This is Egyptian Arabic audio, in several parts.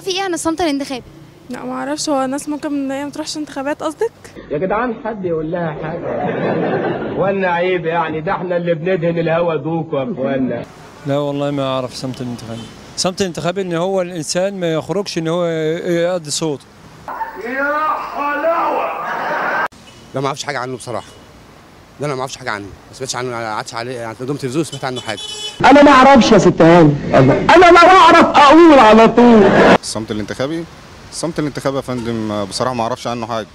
تعرفي ايه عن الصمت الانتخابي لا ما اعرفش هو الناس ممكن ان هي ما تروحش انتخابات قصدك يا جدعان حد يقول لها حاجه ولا عيب يعني ده احنا اللي بندهن الهوا دوكوا يا اخوانا لا والله ما اعرف صمت الانتخابي صمت الانتخابي ان هو الانسان ما يخرجش ان هو يؤدي صوته لا ما اعرفش حاجه عنه بصراحه لا انا ما اعرفش حاجه عنه ما سمعتش عنه ما قعدتش عليه يعني قدام تلفزيون سمعت عنه حاجه انا ما اعرفش يا ست هاني انا ما بعرف اقول على طول الصمت الانتخابي الصمت الانتخابي يا فندم بصراحه ما اعرفش عنه حاجه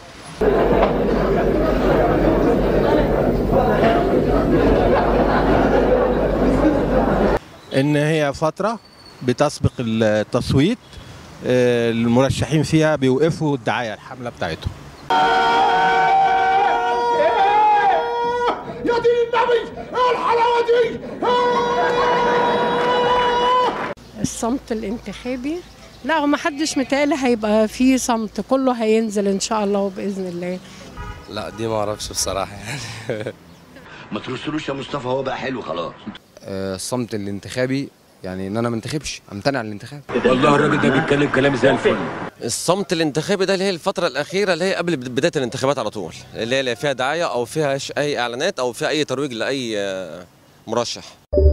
ان هي فتره بتسبق التصويت آه، المرشحين فيها بيوقفوا الدعايه الحمله بتاعتهم يا دين النبي ايه الحلاوه دي الصمت الانتخابي لا وما حدش متهيألي هيبقى فيه صمت كله هينزل ان شاء الله وباذن الله لا دي ما اعرفش بصراحه يعني ما ترسلوش يا مصطفى هو بقى حلو خلاص الصمت الانتخابي يعني ان انا ما انتخبش امتنع عن الانتخاب والله الراجل ده بيتكلم كلام زي الفل الصمت الانتخابي ده اللي هي الفترة الأخيرة اللي هي قبل بداية الانتخابات على طول اللي هي اللي فيها دعاية أو فيها أي إعلانات أو فيها أي ترويج لأي آه، مرشح